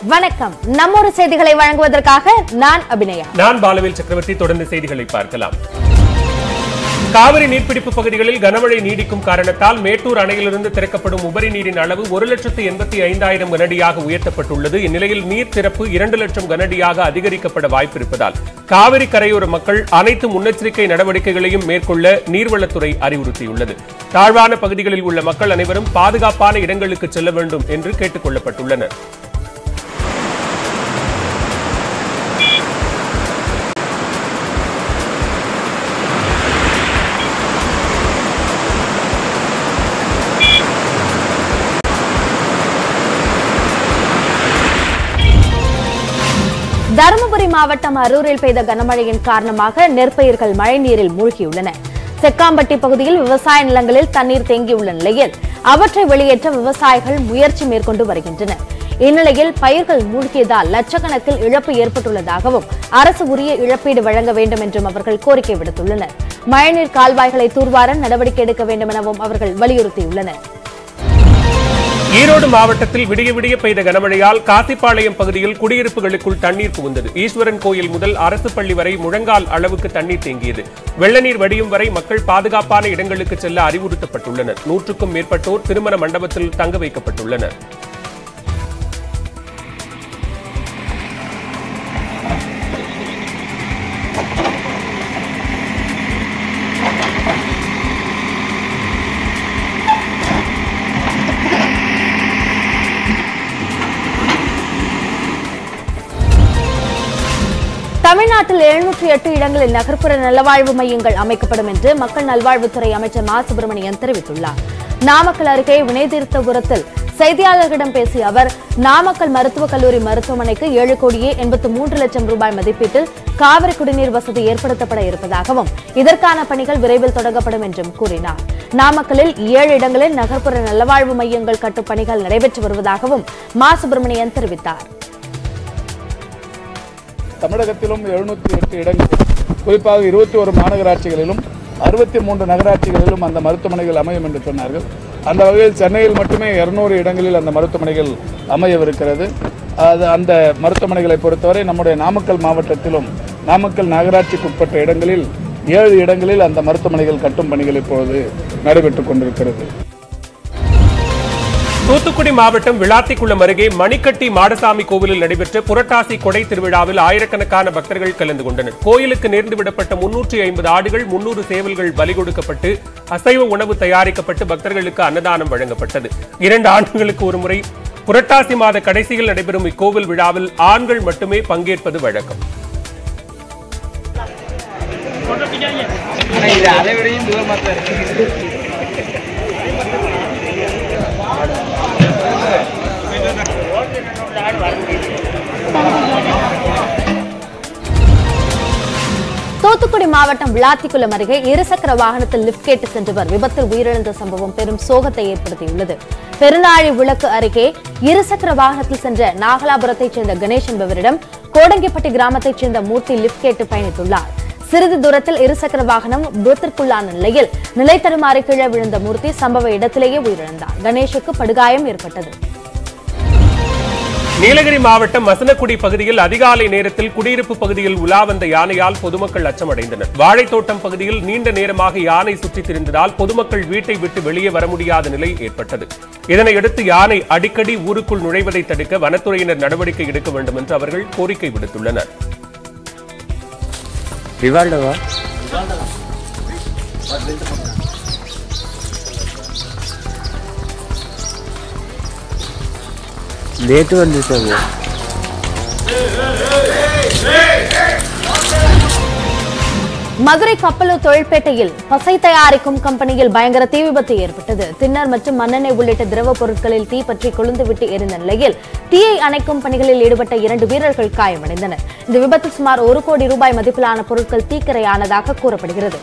வணக்கம் நம்மொரு செய்திகளை வழங்குவதற்காக நான் அபிநயா நான் பாலவேல் சக்கரவர்த்தி தொடர்ந்து செய்திகளை பார்க்கலாம் காவிரி நீர்பிடிப்பு பகுதிகளில் கனமழை நீடிக்கும் காரணத்தால் மேட்டூர் அணையிலிருந்து திறக்கப்படும் உபரி நீரின் அளவு ஒரு லட்சத்து எண்பத்தி ஐந்தாயிரம் கனடியாக உயர்த்தப்பட்டுள்ளது இந்நிலையில் நீர் திறப்பு இரண்டு லட்சம் கனடியாக அதிகரிக்கப்பட வாய்ப்பிருப்பதால் காவிரி கரையோர மக்கள் அனைத்து முன்னெச்சரிக்கை நடவடிக்கைகளையும் மேற்கொள்ள நீர்வளத்துறை அறிவுறுத்தியுள்ளது தாழ்வான பகுதிகளில் உள்ள மக்கள் அனைவரும் பாதுகாப்பான இடங்களுக்கு செல்ல வேண்டும் என்று கேட்டுக் கொள்ளப்பட்டுள்ளனர் தருமபுரி மாவட்டம் அரூரில் பெய்த கனமழையின் காரணமாக நெற்பயிர்கள் மழைநீரில் மூழ்கியுள்ளன செக்காம்பட்டி பகுதியில் விவசாய நிலங்களில் தண்ணீர் தேங்கியுள்ள நிலையில் அவற்றை வெளியேற்ற விவசாயிகள் முயற்சி மேற்கொண்டு வருகின்றனர் இந்நிலையில் பயிர்கள் மூழ்கியதால் லட்சக்கணக்கில் இழப்பு ஏற்பட்டுள்ளதாகவும் அரசு உரிய இழப்பீடு வழங்க வேண்டும் என்றும் அவர்கள் கோரிக்கை விடுத்துள்ளனர் மழைநீர் கால்வாய்களை தூர்வார நடவடிக்கை எடுக்க வேண்டும் எனவும் அவர்கள் வலியுறுத்தியுள்ளனர் ஈரோடு மாவட்டத்தில் விடிய விடிய பெய்த கனமழையால் காசிப்பாளையம் பகுதியில் குடியிருப்புகளுக்குள் தண்ணீர் புகுந்தது ஈஸ்வரன் கோயில் முதல் அரசு பள்ளி வரை முழங்கால் அளவுக்கு தண்ணீர் தேங்கியது வெள்ள நீர் வடியும் வரை மக்கள் பாதுகாப்பான இடங்களுக்கு செல்ல அறிவுறுத்தப்பட்டுள்ளனர் நூற்றுக்கும் மேற்பட்டோர் திருமண மண்டபத்தில் தங்க வைக்கப்பட்டுள்ளனர் தமிழ்நாட்டில் எழுநூற்றி எட்டு இடங்களில் நகர்ப்புற நலவாழ்வு மையங்கள் அமைக்கப்படும் என்று மக்கள் நல்வாழ்வுத்துறை அமைச்சர் மா சுப்பிரமணியன் தெரிவித்துள்ளார் நாமக்கல் அருகே வினைதீர்த்தபுரத்தில் செய்தியாளர்களிடம் பேசிய அவர் நாமக்கல் மருத்துவக் கல்லூரி மருத்துவமனைக்கு ஏழு கோடியே எண்பத்து மூன்று லட்சம் ரூபாய் மதிப்பீட்டில் காவிரி குடிநீர் வசதி ஏற்படுத்தப்பட இருப்பதாகவும் இதற்கான பணிகள் விரைவில் தொடங்கப்படும் என்றும் கூறினார் நாமக்கல்லில் ஏழு இடங்களில் நகர்ப்புற நலவாழ்வு மையங்கள் கட்டும் பணிகள் நடைபெற்று வருவதாகவும் மா சுப்பிரமணியன் தெரிவித்தார் தமிழகத்திலும் எழுநூற்றி எட்டு இடங்கள் குறிப்பாக இருபத்தி ஒரு மாநகராட்சிகளிலும் அறுபத்தி மூன்று நகராட்சிகளிலும் அந்த மருத்துவமனைகள் அமையும் என்று சொன்னார்கள் அந்த வகையில் சென்னையில் மட்டுமே இருநூறு இடங்களில் அந்த மருத்துவமனைகள் அமையவிருக்கிறது அது அந்த மருத்துவமனைகளை பொறுத்தவரை நம்முடைய நாமக்கல் மாவட்டத்திலும் நாமக்கல் நகராட்சிக்குட்பட்ட இடங்களில் ஏழு இடங்களில் அந்த மருத்துவமனைகள் கட்டும் பணிகள் இப்பொழுது நடைபெற்றுக் கொண்டிருக்கிறது தூத்துக்குடி மாவட்டம் விளாத்திக்குளம் அருகே மணிக்கட்டி மாடசாமி கோவிலில் நடைபெற்ற புரட்டாசி கொடை திருவிழாவில் ஆயிரக்கணக்கான பக்தர்கள் கலந்து கொண்டனர் கோயிலுக்கு நேர்ந்து விடப்பட்ட முன்னூற்றி ஐம்பது ஆடுகள் முன்னூறு சேவல்கள் பலி கொடுக்கப்பட்டு அசைவ உணவு தயாரிக்கப்பட்டு பக்தர்களுக்கு அன்னதானம் வழங்கப்பட்டது இரண்டு ஆண்டுகளுக்கு ஒருமுறை புரட்டாசி மாத கடைசியில் நடைபெறும் இக்கோவில் விழாவில் ஆண்கள் மட்டுமே பங்கேற்பது வழக்கம் இது அதை விடையும் தூரமா தான் இருக்கு தூத்துக்குடி மாவட்டம் விளாத்திக்குளம் அருகே இருசக்கர வாகனத்தில் லிப்ட் கேட்டு சென்றவர் விபத்தில் உயிரிழந்த சம்பவம் பெரும் சோகத்தை ஏற்படுத்தியுள்ளது பெருநாழி விளக்கு அருகே இருசக்கர வாகனத்தில் சென்ற நாகலாபுரத்தைச் சேர்ந்த கணேஷ் என்பவரிடம் கோடங்கிப்பட்டி கிராமத்தைச் சேர்ந்த மூர்த்தி லிப்ட் கேட்டு பயணித்துள்ளார் சிறிது தூரத்தில் இருசக்கர வாகனம் விபத்திற்குள்ளான நிலையில் நிலை தடுமாறி கீழே விழுந்த மூர்த்தி சம்பவ இடத்திலேயே உயிரிழந்தார் கணேஷுக்கு படுகாயம் ஏற்பட்டது நீலகிரி மாவட்டம் மசனக்குடி பகுதியில் அதிகாலை நேரத்தில் குடியிருப்பு பகுதியில் உலா வந்த யானையால் பொதுமக்கள் அச்சமடைந்தனர் வாழைத்தோட்டம் பகுதியில் நீண்ட நேரமாக யானை சுற்றித் திரிந்ததால் பொதுமக்கள் வீட்டை விட்டு வெளியே வர முடியாத நிலை ஏற்பட்டது இதனையடுத்து யானை அடிக்கடி ஊருக்குள் நுழைவதை தடுக்க வனத்துறையினர் நடவடிக்கை எடுக்க வேண்டும் என்று அவர்கள் கோரிக்கை விடுத்துள்ளனர் ரிவால்டோவா லேட்டு வந்துட்டாங்க மதுரை கப்பலூர் தொழிற்பேட்டையில் பசை தயாரிக்கும் கம்பெனியில் பயங்கர தீ விபத்து ஏற்பட்டது தின்னர் மற்றும் மண்ணெண்ணெய் உள்ளிட்ட திரவ பொருட்களில் தீ பற்றி கொழுந்துவிட்டு எரிந்த நிலையில் தீயை அணைக்கும் பணிகளில் ஈடுபட்ட இரண்டு வீரர்கள் காயமடைந்தனர் இந்த விபத்தில் சுமார் ஒரு கோடி ரூபாய் மதிப்பிலான பொருட்கள் தீக்கிரையானதாக கூறப்படுகிறது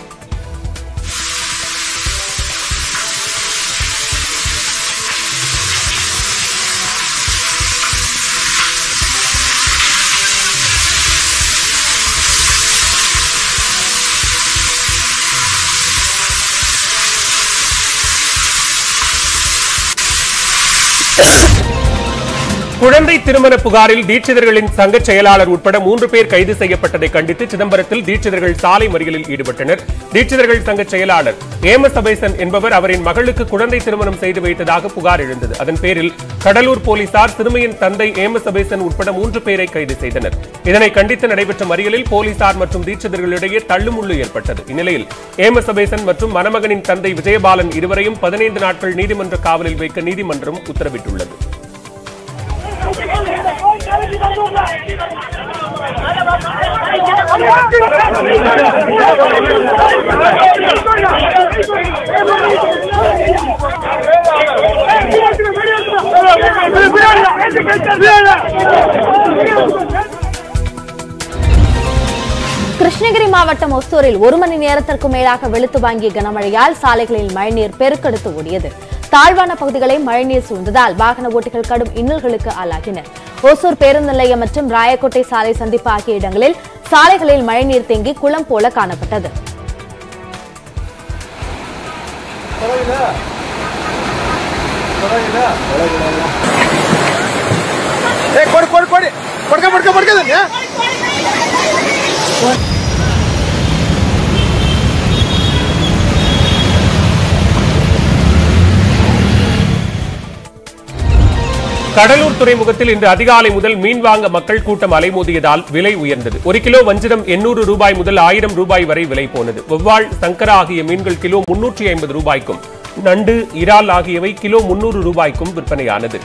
குழந்தை திருமண புகாரில் தீட்சிதர்களின் சங்க செயலாளர் உட்பட மூன்று பேர் கைது செய்யப்பட்டதை கண்டித்து சிதம்பரத்தில் தீட்சிதர்கள் சாலை மறியலில் ஈடுபட்டனர் தீட்சிதர்கள் சங்க செயலாளர் ஏம சபேசன் என்பவர் அவரின் மகளுக்கு குழந்தை திருமணம் செய்து வைத்ததாக புகார் எழுந்தது அதன் பேரில் கடலூர் போலீசார் சிறுமியின் தந்தை ஏம சபேசன் உட்பட மூன்று பேரை கைது செய்தனர் இதனை கண்டித்து நடைபெற்ற மறியலில் போலீசார் மற்றும் தீட்சிதர்களிடையே தள்ளுமுள்ளு ஏற்பட்டது இந்நிலையில் ஏம சபேசன் மற்றும் மணமகனின் தந்தை விஜயபாலன் இருவரையும் பதினைந்து நாட்கள் நீதிமன்ற காவலில் வைக்க நீதிமன்றம் உத்தரவிட்டுள்ளது கிருஷ்ணகிரி மாவட்டம் ஒசூரில் ஒரு மணி நேரத்திற்கும் மேலாக வெளுத்து வாங்கிய கனமழையால் சாலைகளில் மழைநீர் பெருக்கெடுத்து ஓடியது தாழ்வான பகுதிகளை மழைநீர் சூழ்ந்ததால் வாகன ஓட்டிகள் கடும் இன்னல்களுக்கு ஆளாகினர் ஒசூர் பேருந்து நிலையம் மற்றும் ராயக்கோட்டை சாலை சந்திப்பு ஆகிய இடங்களில் சாலைகளில் மழைநீர் தேங்கி குளம் போல காணப்பட்டது ಏ ಕೊಡಿ ಕೊಡಿ ಕೊಡಿ ಪಡ್ಕ ಪಡ್ಕ ಪಡ್ಕದನ್ಯ கடலூர் துறைமுகத்தில் இன்று அதிகாலை முதல் மீன் வாங்க மக்கள் கூட்டம் அலைமோதியதால் விலை உயர்ந்தது ஒரு கிலோ வஞ்சிரம் எண்ணூறு ரூபாய் முதல் ஆயிரம் ரூபாய் வரை விலை போனது வெவ்வாள் சங்கரா ஆகிய மீன்கள் கிலோ முன்னூற்றி ஐம்பது ரூபாய்க்கும் நண்டு இறால் ஆகியவை கிலோ முன்னூறு ரூபாய்க்கும் விற்பனையானது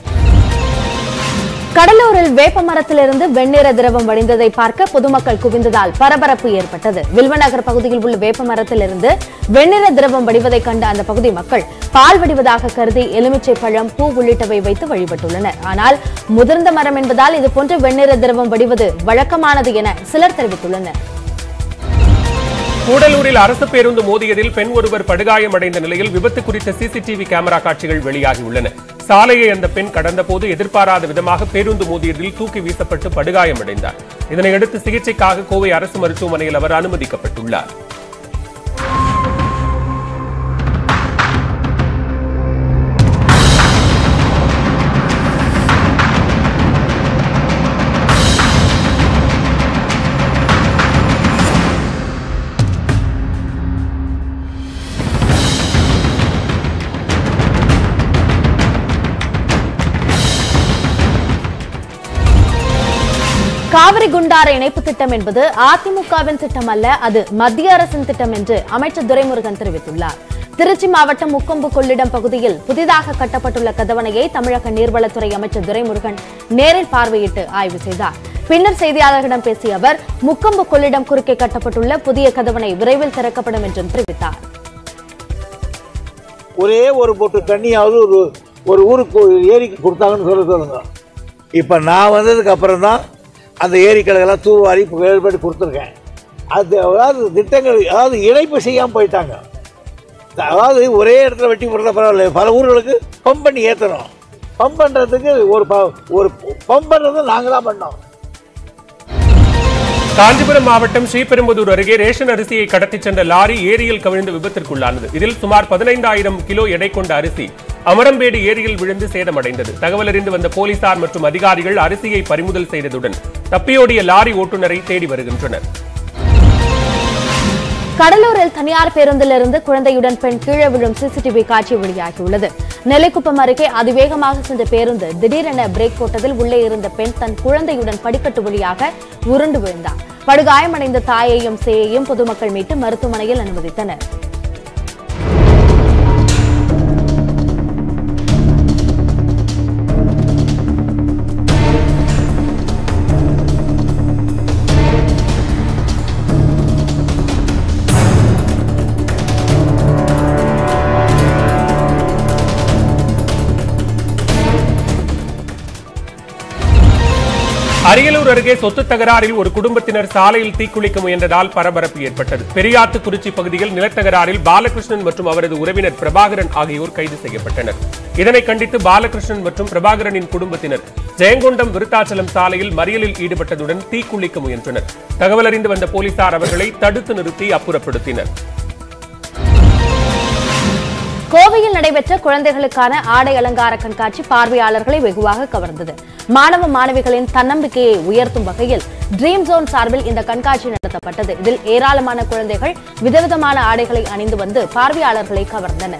கடலூரில் வேப்ப மரத்திலிருந்து வெண்ணிற திரவம் வடிந்ததை பார்க்க பொதுமக்கள் குவிந்ததால் பரபரப்பு ஏற்பட்டது வில்வநகர் பகுதியில் உள்ள வேப்ப மரத்திலிருந்து வெண்ணிற திரவம் வடிவதை கண்ட அந்த பகுதி மக்கள் பால் வடிவதாக கருதி எலுமிச்சை பழம் பூ உள்ளிட்டவை வைத்து வழிபட்டுள்ளனர் ஆனால் முதிர்ந்த மரம் என்பதால் இது போன்ற வெண்ணிற திரவம் வடிவது வழக்கமானது என சிலர் தெரிவித்துள்ளனர் கூடலூரில் அரசு பேருந்து மோதியதில் பெண் ஒருவர் படுகாயமடைந்த நிலையில் விபத்து குறித்த சிசிடிவி கேமரா காட்சிகள் வெளியாகியுள்ளன சாலையை அந்த பெண் கடந்தபோது எதிர்பாராத விதமாக பேருந்து மோதியதில் தூக்கி வீசப்பட்டு படுகாயமடைந்தார் இதனையடுத்து சிகிச்சைக்காக கோவை அரசு மருத்துவமனையில் அவர் அனுமதிக்கப்பட்டுள்ளார் காவிரி குண்டாறு இணைப்பு திட்டம் என்பது அதிமுகவின் திட்டம் அல்ல அது மத்திய அரசின் திட்டம் என்று அமைச்சர் துரைமுருகன் தெரிவித்துள்ளார் திருச்சி மாவட்டம் முக்கொம்பு கொள்ளிடம் பகுதியில் புதிதாக கட்டப்பட்டுள்ள கதவணையை தமிழக நீர்வளத்துறை அமைச்சர் துரைமுருகன் நேரில் பார்வையிட்டு ஆய்வு செய்தார் பின்னர் செய்தியாளர்களிடம் பேசிய அவர் முக்கொம்பு கொள்ளிடம் குறுக்கே கட்டப்பட்டுள்ள புதிய கதவணை விரைவில் திறக்கப்படும் என்றும் தெரிவித்தார் ஒரே ஒரு பொட்டு தண்ணியாவது ஒரு ஒரு ஊருக்கு ஒரு ஏரிக்கு கொடுத்தாங்கன்னு சொல்ல சொல்லுங்க இப்போ நான் வந்ததுக்கு அப்புறம் தான் அந்த ஏரிக்களையெல்லாம் தூர்வாரி இப்போ ஏற்பாடு கொடுத்துருக்கேன் அது அதாவது திட்டங்கள் அதாவது இணைப்பு செய்யாமல் போயிட்டாங்க அதாவது ஒரே இடத்துல வெட்டி போடுறத பரவாயில்ல பல ஊர்களுக்கு பம்ப் பண்ணி ஏற்றணும் பம்ப் பண்ணுறதுக்கு ஒரு ப ஒரு பம்ப் பண்ணுறது நாங்கள் தான் பண்ணோம் காஞ்சிபுரம் மாவட்டம் ஸ்ரீபெரும்புதூர் அருகே ரேஷன் அரிசியை கடத்திச் சென்ற லாரி ஏரியில் கவிழ்ந்து விபத்திற்குள்ளானது இதில் சுமார் பதினைந்தாயிரம் கிலோ எடை கொண்ட அரிசி அமரம்பேடு ஏரியில் விழுந்து சேதமடைந்தது தகவல் அறிந்து வந்த போலீசார் மற்றும் அதிகாரிகள் அரிசியை பறிமுதல் செய்ததுடன் தப்பியோடிய லாரி ஓட்டுநரை தேடி வருகின்றனர் கடலூரில் தனியார் பேருந்திலிருந்து குழந்தையுடன் பெண் கீழே விழும் சிசிடிவி காட்சி வெளியாகியுள்ளது நெல்லிக்குப்பம் அருகே அதிவேகமாக சென்ற பேருந்து திடீரென பிரேக் போட்டதில் உள்ளே இருந்த பெண் தன் குழந்தையுடன் படிக்கட்டு வழியாக உருண்டு விழுந்தார் படுகாயமடைந்த தாயையும் சேயையும் பொதுமக்கள் மீட்டு மருத்துவமனையில் அனுமதித்தனர் அரியலூர் அருகே சொத்து தகராறில் ஒரு குடும்பத்தினர் சாலையில் தீக்குளிக்க முயன்றதால் பரபரப்பு ஏற்பட்டது பெரியாத்துக்குறிச்சி பகுதியில் நிலத்தகராறில் பாலகிருஷ்ணன் மற்றும் அவரது உறவினர் பிரபாகரன் ஆகியோர் கைது செய்யப்பட்டனர் இதனை கண்டித்து பாலகிருஷ்ணன் மற்றும் பிரபாகரனின் குடும்பத்தினர் ஜெயங்கொண்டம் விருத்தாச்சலம் சாலையில் மறியலில் ஈடுபட்டதுடன் தீக்குளிக்க முயன்றனர் தகவல் அறிந்து வந்த போலீசார் அவர்களை தடுத்து நிறுத்தி அப்புறப்படுத்தினர் கோவையில் நடைபெற்ற குழந்தைகளுக்கான ஆடை அலங்கார கண்காட்சி பார்வையாளர்களை வெகுவாக கவர்ந்தது மாணவ மாணவிகளின் தன்னம்பிக்கையை உயர்த்தும் வகையில் ட்ரீம் ஜோன் சார்பில் இந்த கண்காட்சி நடத்தப்பட்டது இதில் ஏராளமான குழந்தைகள் விதவிதமான ஆடைகளை அணிந்து வந்து பார்வையாளர்களை கவர்ந்தனர்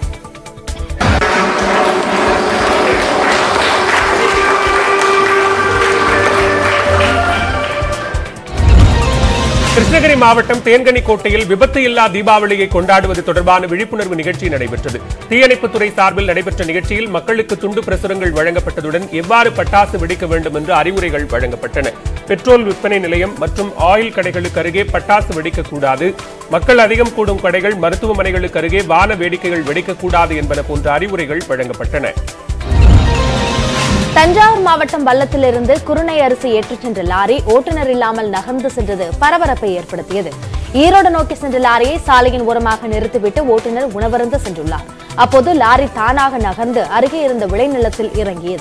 கிருஷ்ணகிரி மாவட்டம் தேன்கனிக்கோட்டையில் விபத்து இல்லா தீபாவளியை கொண்டாடுவது தொடர்பான விழிப்புணர்வு நிகழ்ச்சி நடைபெற்றது தீயணைப்புத்துறை சார்பில் நடைபெற்ற நிகழ்ச்சியில் மக்களுக்கு துண்டு பிரசுரங்கள் வழங்கப்பட்டதுடன் எவ்வாறு பட்டாசு வெடிக்க வேண்டும் என்று அறிவுரைகள் வழங்கப்பட்டன பெட்ரோல் விற்பனை நிலையம் மற்றும் ஆயில் கடைகளுக்கு அருகே பட்டாசு வெடிக்கக்கூடாது மக்கள் அதிகம் கூடும் கடைகள் மருத்துவமனைகளுக்கு அருகே வான வேடிக்கைகள் வெடிக்கக்கூடாது என்பன போன்ற அறிவுரைகள் வழங்கப்பட்டன தஞ்சாவூர் மாவட்டம் வல்லத்திலிருந்து குருணை அரிசி ஏற்றிச் சென்ற லாரி ஓட்டுநர் இல்லாமல் நகர்ந்து சென்றது பரபரப்பை ஏற்படுத்தியது ஈரோடு நோக்கி சென்ற லாரியை சாலையின் ஓரமாக நிறுத்திவிட்டு ஓட்டுநர் உணவருந்து சென்றுள்ளார் அப்போது லாரி தானாக நகர்ந்து அருகே இருந்த விளைநிலத்தில் இறங்கியது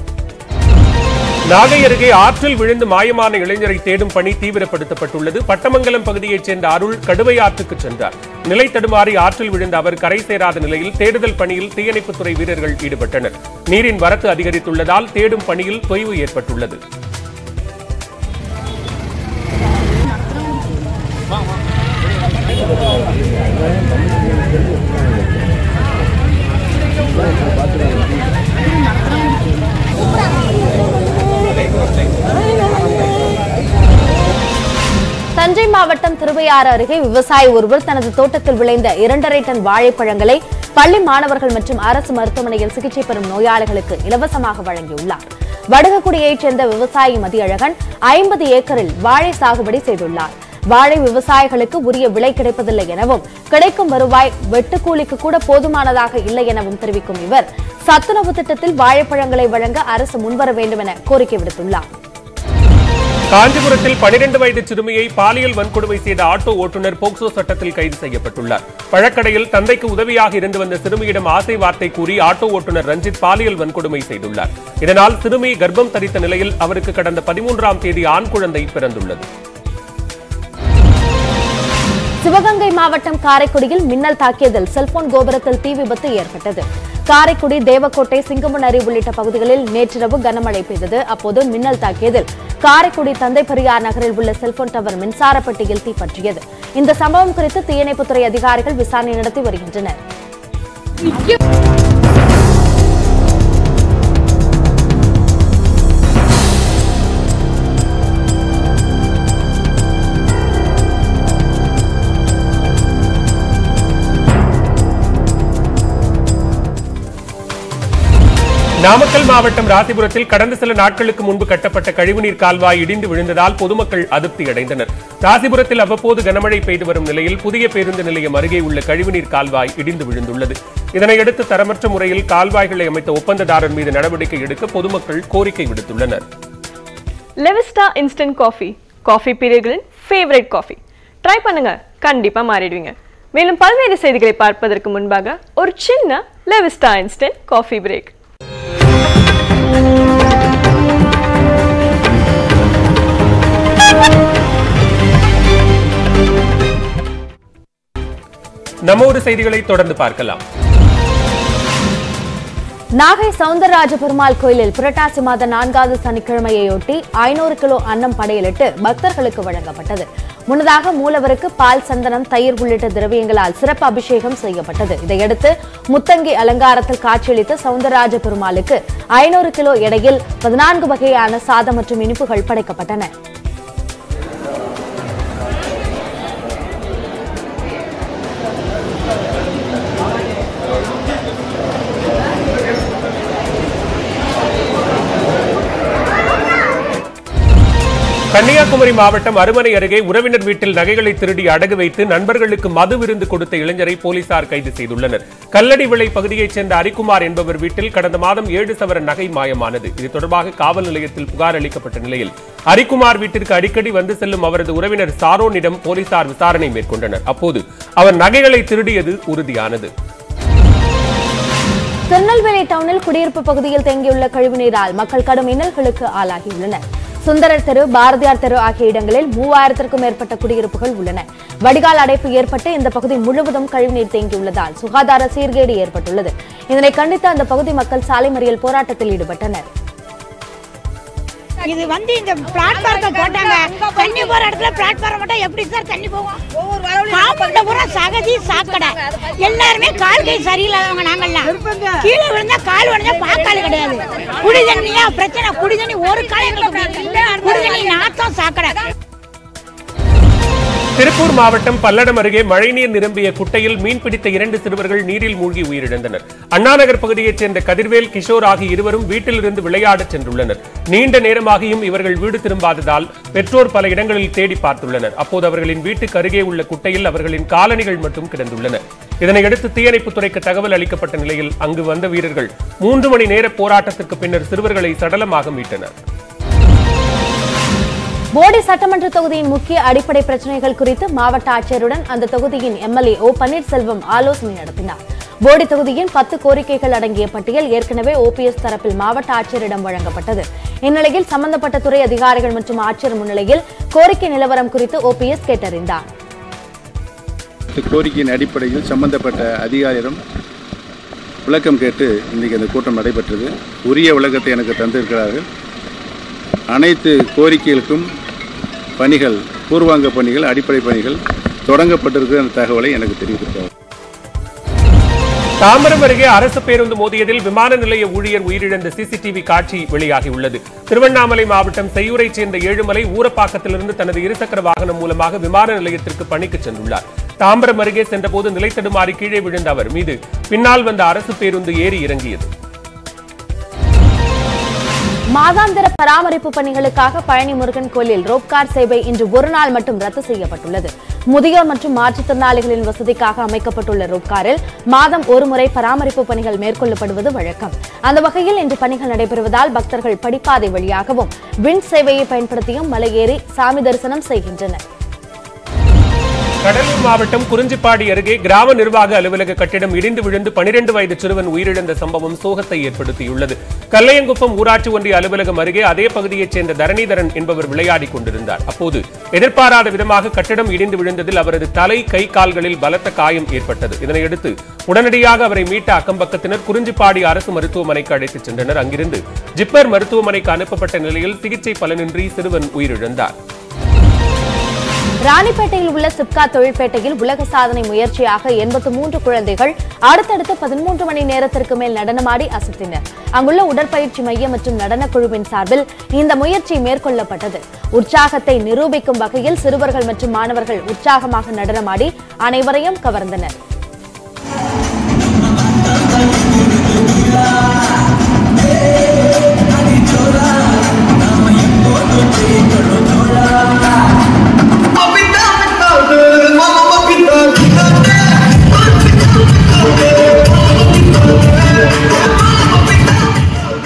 நாகை அருகே ஆற்றில் விழுந்து மாயமான இளைஞரை தேடும் பணி தீவிரப்படுத்தப்பட்டுள்ளது பட்டமங்கலம் பகுதியைச் சேர்ந்த அருள் கடுவை ஆற்றுக்கு சென்றார் நிலை தடுமாறி ஆற்றில் விழுந்த அவர் கரை சேராத நிலையில் தேடுதல் பணியில் தீயணைப்புத்துறை வீரர்கள் ஈடுபட்டனர் நீரின் வரத்து அதிகரித்துள்ளதால் தேடும் பணியில் தொய்வு ஏற்பட்டுள்ளது தஞ்சை மாவட்டம் திருவையாறு அருகே விவசாயி ஒருவர் தனது தோட்டத்தில் விளைந்த இரண்டரை டன் வாழைப்பழங்களை பள்ளி மாணவர்கள் மற்றும் அரசு மருத்துவமனையில் சிகிச்சை பெறும் நோயாளிகளுக்கு இலவசமாக வழங்கியுள்ளார் வடுகக்குடியைச் சேர்ந்த விவசாயி மதியழகன் ஐம்பது ஏக்கரில் வாழை சாகுபடி செய்துள்ளார் வாழை விவசாயிகளுக்கு உரிய விலை கிடைப்பதில்லை எனவும் கிடைக்கும் வருவாய் வெட்டுக்கூலிக்கு கூட போதுமானதாக இல்லை எனவும் தெரிவிக்கும் இவர் சத்துணவு திட்டத்தில் வாழைப்பழங்களை வழங்க அரசு முன்வர வேண்டும் என கோரிக்கை விடுத்துள்ளார் காஞ்சிபுரத்தில் 12 வயது சிறுமியை பாலியல் வன்கொடுமை செய்த ஆட்டோ ஓட்டுநர் போக்சோ சட்டத்தில் கைது செய்யப்பட்டுள்ளார் பழக்கடையில் தந்தைக்கு உதவியாக இருந்து வந்த சிறுமியிடம் ஆசை வார்த்தை கூறி ஆட்டோ ஓட்டுநர் ரஞ்சித் பாலியல் வன்கொடுமை செய்துள்ளார் இதனால் சிறுமி கர்ப்பம் தரித்த நிலையில் அவருக்கு கடந்த பதிமூன்றாம் தேதி ஆண் குழந்தை பிறந்துள்ளது சிவகங்கை மாவட்டம் காரைக்குடியில் மின்னல் தாக்கியதில் செல்போன் கோபுரத்தில் தீ விபத்து ஏற்பட்டது காரைக்குடி தேவக்கோட்டை சிங்கமுனரி உள்ளிட்ட பகுதிகளில் நேற்றிரவு கனமழை பெய்தது அப்போது மின்னல் தாக்கியதில் காரைக்குடி தந்தை பெரியார் நகரில் உள்ள செல்போன் டவர் மின்சார பெட்டியில் தீப்பற்றியது இந்த சம்பவம் குறித்து தீயணைப்புத்துறை அதிகாரிகள் விசாரணை நடத்தி வருகின்றனர் நாமக்கல் மாவட்டம் ராசிபுரத்தில் கடந்த சில நாட்களுக்கு முன்பு கட்டப்பட்ட கழிவுநீர் கால்வாய் இடிந்து விழுந்ததால் பொதுமக்கள் அதிருப்தி அடைந்தனர் ராசிபுரத்தில் அவ்வப்போது கனமழை பெய்து வரும் நிலையில் புதிய பேருந்து நிலையம் அருகே உள்ள கழிவுநீர் கால்வாய் இடிந்து விழுந்துள்ளது இதனையடுத்து தரமற்ற முறையில் கால்வாய்களை அமைத்த ஒப்பந்ததாரர் மீது நடவடிக்கை எடுக்க பொதுமக்கள் கோரிக்கை விடுத்துள்ளனர் லெவிஸ்டா இன்ஸ்டன்ட் காஃபி காஃபி பீரியர்களின் ஃபேவரட் காஃபி ட்ரை பண்ணுங்க கண்டிப்பா மாறிடுவீங்க மேலும் பல்வேறு செய்திகளை பார்ப்பதற்கு முன்பாக ஒரு சின்ன லெவிஸ்டா இன்ஸ்டன்ட் காஃபி பிரேக் நம்ம ஒரு செய்திகளை தொடர்ந்து பார்க்கலாம் நாகை சவுந்தரராஜ பெருமாள் கோயிலில் புரட்டாசி மாத நான்காவது சனிக்கிழமையொட்டி ஐநூறு கிலோ அன்னம் படையலிட்டு பக்தர்களுக்கு வழங்கப்பட்டது முன்னதாக மூலவருக்கு பால் சந்தனம் தயிர் உள்ளிட்ட திரவியங்களால் சிறப்பு அபிஷேகம் செய்யப்பட்டது இதையடுத்து முத்தங்கி அலங்காரத்தில் காட்சியளித்த சவுந்தரராஜ பெருமாளுக்கு ஐநூறு கிலோ எடையில் பதினான்கு வகையான சாதம் மற்றும் இனிப்புகள் படைக்கப்பட்டன கன்னியாகுமரி மாவட்டம் அருமனை அருகே உறவினர் வீட்டில் நகைகளை திருடி அடகு வைத்து நண்பர்களுக்கு மது விருந்து கொடுத்த இளைஞரை போலீசார் கைது செய்துள்ளனர் கல்லடி விளை பகுதியைச் சேர்ந்த அரிக்குமார் என்பவர் வீட்டில் கடந்த மாதம் ஏழு சவரன் நகை மாயமானது இது தொடர்பாக காவல் நிலையத்தில் புகார் அளிக்கப்பட்ட நிலையில் அரிக்குமார் வீட்டிற்கு அடிக்கடி வந்து செல்லும் அவரது உறவினர் சாரோனிடம் போலீசார் விசாரணை மேற்கொண்டனர் அப்போது அவர் நகைகளை திருடியது உறுதியானது திருநெல்வேலி டவுனில் குடியிருப்பு பகுதியில் தேங்கியுள்ள கழிவுநீரால் மக்கள் கடும் இன்னல்களுக்கு ஆளாகியுள்ளனர் சுந்தரர் தெரு பாரதியார் தெரு ஆகிய இடங்களில் மூவாயிரத்திற்கும் மேற்பட்ட குடியிருப்புகள் உள்ளன வடிகால் அடைப்பு ஏற்பட்டு இந்த பகுதி முழுவதும் கழிவுநீர் தேங்கியுள்ளதால் சுகாதார சீர்கேடு ஏற்பட்டுள்ளது இதனை கண்டித்து அந்த பகுதி மக்கள் சாலை மறியல் போராட்டத்தில் ஈடுபட்டனர் இது வந்து இந்த பிளாட்பாரத்தை போட்டாங்க தண்ணி போற இடத்துல பிளாட்பாரம் மட்டும் எப்படி சார் தண்ணி போகும் காம்பவுண்ட பூரா சகதி சாக்கடை எல்லாருமே கால் கை சரியில்லாதவங்க நாங்கெல்லாம் கீழே விழுந்தா கால் உடஞ்சா பாக்கால் கிடையாது குடி தண்ணியா பிரச்சனை குடி தண்ணி ஒரு காலம் எங்களுக்கு இல்ல. குடி தண்ணி நாத்தம் சாக்கடை திருப்பூர் மாவட்டம் பல்லடம் அருகே மழைநீர் நிரம்பிய குட்டையில் மீன்பிடித்த இரண்டு சிறுவர்கள் நீரில் மூழ்கி உயிரிழந்தனர் அண்ணாநகர் பகுதியைச் சேர்ந்த கதிர்வேல் கிஷோர் ஆகிய இருவரும் வீட்டிலிருந்து விளையாடச் சென்றுள்ளனர் நீண்ட நேரமாகியும் இவர்கள் வீடு திரும்பாததால் பெற்றோர் பல இடங்களில் தேடி பார்த்துள்ளனர் அப்போது அவர்களின் வீட்டுக்கு அருகே உள்ள குட்டையில் அவர்களின் காலணிகள் மட்டும் கிடந்துள்ளன இதனையடுத்து தீயணைப்புத் துறைக்கு தகவல் அளிக்கப்பட்ட நிலையில் அங்கு வந்த வீரர்கள் மூன்று மணி நேர போராட்டத்திற்கு பின்னர் சிறுவர்களை சடலமாக மீட்டனர் போடி சட்டமன்ற தொகுதியின் முக்கிய அடிப்படை பிரச்சனைகள் குறித்து மாவட்ட ஆட்சியருடன் அந்த தொகுதியின் எம்எல்ஏ ஓ பன்னீர்செல்வம் ஆலோசனை நடத்தினார் போடி தொகுதியின் பத்து கோரிக்கைகள் அடங்கிய பட்டியல் ஏற்கனவே ஓபிஎஸ் தரப்பில் மாவட்ட ஆட்சியரிடம் வழங்கப்பட்டது இந்நிலையில் சம்பந்தப்பட்ட துறை அதிகாரிகள் மற்றும் ஆட்சியர் முன்னிலையில் கோரிக்கை நிலவரம் குறித்து ஓபிஎஸ் கேட்டறிந்தார் இந்த கோரிக்கையின் அடிப்படையில் சம்பந்தப்பட்ட அதிகாரியிடம் விளக்கம் கேட்டு இன்றைக்கு அந்த கூட்டம் நடைபெற்றது உரிய விளக்கத்தை எனக்கு தந்திருக்கிறார்கள் அனைத்து கோரிக்கைகளுக்கும் பணிகள் பூர்வாங்க பணிகள் அடிப்படை பணிகள் தொடங்கப்பட்டிருக்கிற அந்த தகவலை எனக்கு தெரிவித்திருக்கிறார் தாம்பரம் அருகே அரசு பேருந்து மோதியதில் விமான நிலைய ஊழியர் உயிரிழந்த சிசிடிவி காட்சி வெளியாகியுள்ளது திருவண்ணாமலை மாவட்டம் செய்யூரைச் சேர்ந்த ஏழுமலை ஊரப்பாக்கத்திலிருந்து தனது இருசக்கர வாகனம் மூலமாக விமான நிலையத்திற்கு பணிக்கு சென்றுள்ளார் தாம்பரம் அருகே சென்றபோது நிலை தடுமாறி கீழே விழுந்த அவர் மீது பின்னால் வந்த அரசு பேருந்து ஏறி இறங்கியது மாதாந்திர பராமரிப்பு பணிகளுக்காக பழனி முருகன் கோயிலில் ரோப்கார் சேவை இன்று ஒரு நாள் மட்டும் ரத்து செய்யப்பட்டுள்ளது முதியோர் மற்றும் மாற்றுத்திறனாளிகளின் வசதிக்காக அமைக்கப்பட்டுள்ள ரோப்காரில் மாதம் ஒருமுறை பராமரிப்பு பணிகள் மேற்கொள்ளப்படுவது வழக்கம் அந்த வகையில் இன்று பணிகள் நடைபெறுவதால் பக்தர்கள் படிப்பாதை வழியாகவும் விண் சேவையை பயன்படுத்தியும் மலையேறி சாமி தரிசனம் செய்கின்றனர் கடலூர் மாவட்டம் குறிஞ்சிப்பாடி அருகே கிராம நிர்வாக அலுவலக கட்டிடம் இடிந்து விழுந்து பனிரெண்டு வயது சிறுவன் உயிரிழந்த சம்பவம் சோகத்தை ஏற்படுத்தியுள்ளது கல்லையங்குப்பம் ஊராட்சி ஒன்றிய அலுவலகம் அருகே அதே பகுதியைச் சேர்ந்த தரணிதரன் என்பவர் விளையாடிக் கொண்டிருந்தார் அப்போது எதிர்பாராத விதமாக கட்டிடம் இடிந்து விழுந்ததில் அவரது தலை கை கால்களில் பலத்த காயம் ஏற்பட்டது இதனையடுத்து உடனடியாக அவரை மீட்ட அக்கம்பக்கத்தினர் குறிஞ்சிப்பாடி அரசு மருத்துவமனைக்கு அழைத்துச் சென்றனர் அங்கிருந்து ஜிப்மர் மருத்துவமனைக்கு அனுப்பப்பட்ட நிலையில் சிகிச்சை பலனின்றி சிறுவன் உயிரிழந்தார் ராணிப்பேட்டையில் உள்ள சிப்கா தொழிற்பேட்டையில் உலக சாதனை முயற்சியாக எண்பத்து மூன்று குழந்தைகள் அடுத்தடுத்து பதிமூன்று மணி நேரத்திற்கு மேல் நடனமாடி அசத்தினர் அங்குள்ள உடற்பயிற்சி மையம் மற்றும் நடனக் குழுவின் சார்பில் இந்த முயற்சி மேற்கொள்ளப்பட்டது உற்சாகத்தை நிரூபிக்கும் வகையில் சிறுவர்கள் மற்றும் மாணவர்கள் உற்சாகமாக நடனமாடி அனைவரையும் கவர்ந்தனர்